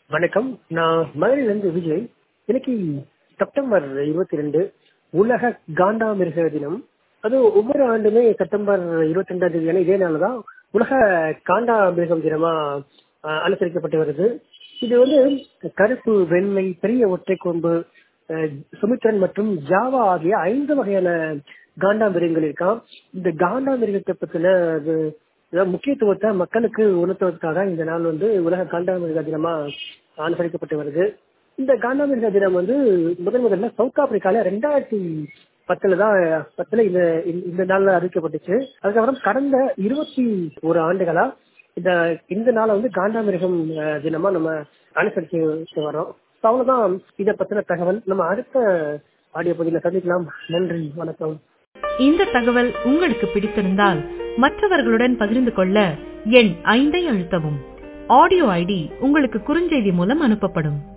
வணக்கம் நான் மதுரையிலிருந்து விஜய் இன்னைக்கு செப்டம்பர் இருபத்தி ரெண்டு உலக காண்டாமிருக தினம் அது ஒவ்வொரு ஆண்டுமே செப்டம்பர் இருபத்தி ரெண்டாம் தேதி இதே நாள் தான் உலக காண்டாமிருகம் தினமா அஹ், அனுசரிக்கப்பட்டு வருது இது வந்து கருப்பு வெள்ளை பெரிய ஒற்றை கொம்பு அஹ், சுமித்திரன் மற்றும் ஜாவா ஆகிய ஐந்து வகையான காண்டாமிருகங்கள் இருக்காம் இந்த காண்டாமிருகத்தை பத்தின அது அதாவது முக்கியத்துவத்தை மக்களுக்கு உணர்த்துவதற்காக இந்த நாள் வந்து உலக காண்டாமிருக தினமா அனுசரிக்கப்பட்டு வருது இந்த காண்டாமிருக தினம் வந்து முதன் முதல்ல சவுத் ஆப்பிரிக்கால ரெண்டாயிரத்தி பத்துல தான் பத்துல இந்த இந்த- இந்த நாள்ல அறிவிக்கப்பட்டுச்சு அதுக்கப்புறம் கடந்த இருபத்தி ஒரு ஆண்டுகளா இந்த இந்த நாளை வந்து காண்டாமிருகம் அஹ், தினமா நம்ம அனுசரிச்சு வரோம் So அவ்வளவுதான் இதை பத்தின தகவல் நம்ம அடுத்த ஆடியோ பகுதியில சந்திக்கலாம் நன்றி வணக்கம் இந்த தகவல் உங்களுக்கு பிடித்திருந்தால் மற்றவர்களுடன் பகிர்ந்து கொள்ள எண் ஐந்தை அழுத்தவும் ஆடியோ ஐடி உங்களுக்கு குறுஞ்செய்தி மூலம் அனுப்பப்படும்